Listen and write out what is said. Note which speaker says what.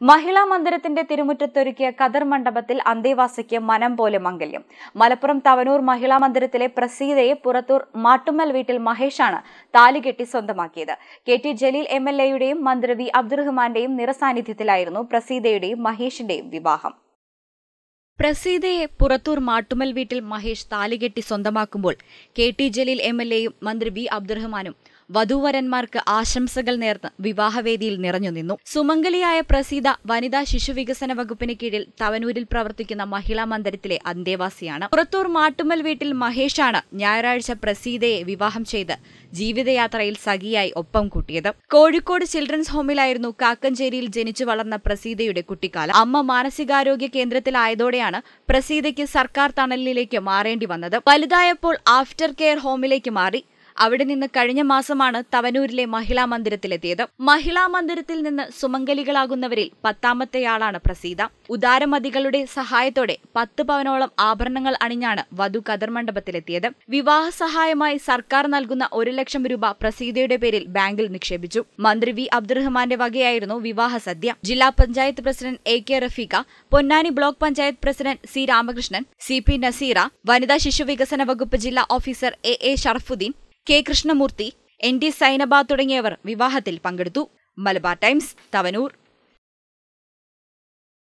Speaker 1: മഹിളാ മന്ദിരത്തിന്റെ തിരുമുറ്റത്തൊരുക്കിയ കതർ മണ്ഡപത്തിൽ അന്തേവാസിക്ക് മനം പോലെ മംഗല്യം മലപ്പുറം തവനൂർ മഹിളാ മന്ദിരത്തിലെ പ്രസീതയെ പുറത്തൂർ മാട്ടുമ്മൽ വീട്ടിൽ മഹേഷാണ് താലികെട്ടി സ്വന്തമാക്കിയത് K T Jaleel M L എയുടെയും മന്ത്രി വി അബ്ദുറഹ്മാന്റെയും നിറസാന്നിധ്യത്തിലായിരുന്നു പ്രസീതയുടെയും മഹേഷിന്റെയും വിവാഹം പ്രസീതയെ പുറത്തൂർ മാട്ടുമൽ വീട്ടിൽ മഹേഷ് താലികെട്ടി സ്വന്തമാക്കുമ്പോൾ K T Jaleel M L എയും മന്ത്രി വി അബ്ദുറഹ്മാനും വധൂവരന്മാർക്ക് ആശംസകൾ നേർന്ന് വിവാഹവേദിയിൽ നിറഞ്ഞുനിന്നു സുമംഗലിയായ പ്രസീത വനിതാ ശിശുവികസന വകുപ്പിന് കീഴിൽ തവനൂരിൽ പ്രവർത്തിക്കുന്ന മഹിളാ മന്ദിരത്തിലെ അന്തേവാസിയാണ് പുറത്തൂർ മാട്ടുമൽ വീട്ടിൽ മഹേഷാണ് ഞായറാഴ്ച പ്രസീതയെ വിവാഹം ചെയ്ത് ജീവിതയാത്രയിൽ സഖിയായി ഒപ്പം കൂട്ടിയത് കോഴിക്കോട് ചിൽഡ്രൻസ് ഹോമിലായിരുന്നു കാക്കഞ്ചേരിയിൽ ജനിച്ചു വളർന്ന പ്രസീതയുടെ കുട്ടിക്കാലം അമ്മ മാനസികാരോഗ്യ കേന്ദ്രത്തിലായതോടെയാണ് പ്രസീതയ്ക്ക് സർക്കാർ തണലിലേക്ക് മാറേണ്ടി വന്നത് വലുതായപ്പോൾ ആഫ്റ്റർ കെയർ ഹോമിലേക്ക് മാറി അവിടെ നിന്ന് കഴിഞ്ഞ മാസമാണ് തവനൂരിലെ മഹിളാ മന്ദിരത്തിലെത്തിയത് മഹിളാ മന്ദിരത്തിൽ നിന്ന് സുമംഗലികളാകുന്നവരിൽ പത്താമത്തെയാളാണ് പ്രസീത ഉദാരമതികളുടെ സഹായത്തോടെ പത്ത് പവനോളം ആഭരണങ്ങൾ അണിഞ്ഞാണ് വധു കതർ മണ്ഡപത്തിലെത്തിയത് വിവാഹ സഹായമായി സർക്കാർ നൽകുന്ന ഒരു ലക്ഷം രൂപ പ്രസീതയുടെ പേരിൽ ബാങ്കിൽ നിക്ഷേപിച്ചു മന്ത്രി വി അബ്ദുറഹ്മാന്റെ വകയായിരുന്നു വിവാഹ സദ്യ ജില്ലാ panchayat president A K Rafeeqa Ponnani block panchayat president C Ramakrishnan C P Naseera വനിതാ ശിശുവികസന വകുപ്പ് ജില്ലാ officer A A Sharafuddeen K Krishnamoorthy N D Zainaba തുടങ്ങിയവർ വിവാഹത്തിൽ പങ്കെടുത്തു മലബാർ ടൈംസ് തവനൂർ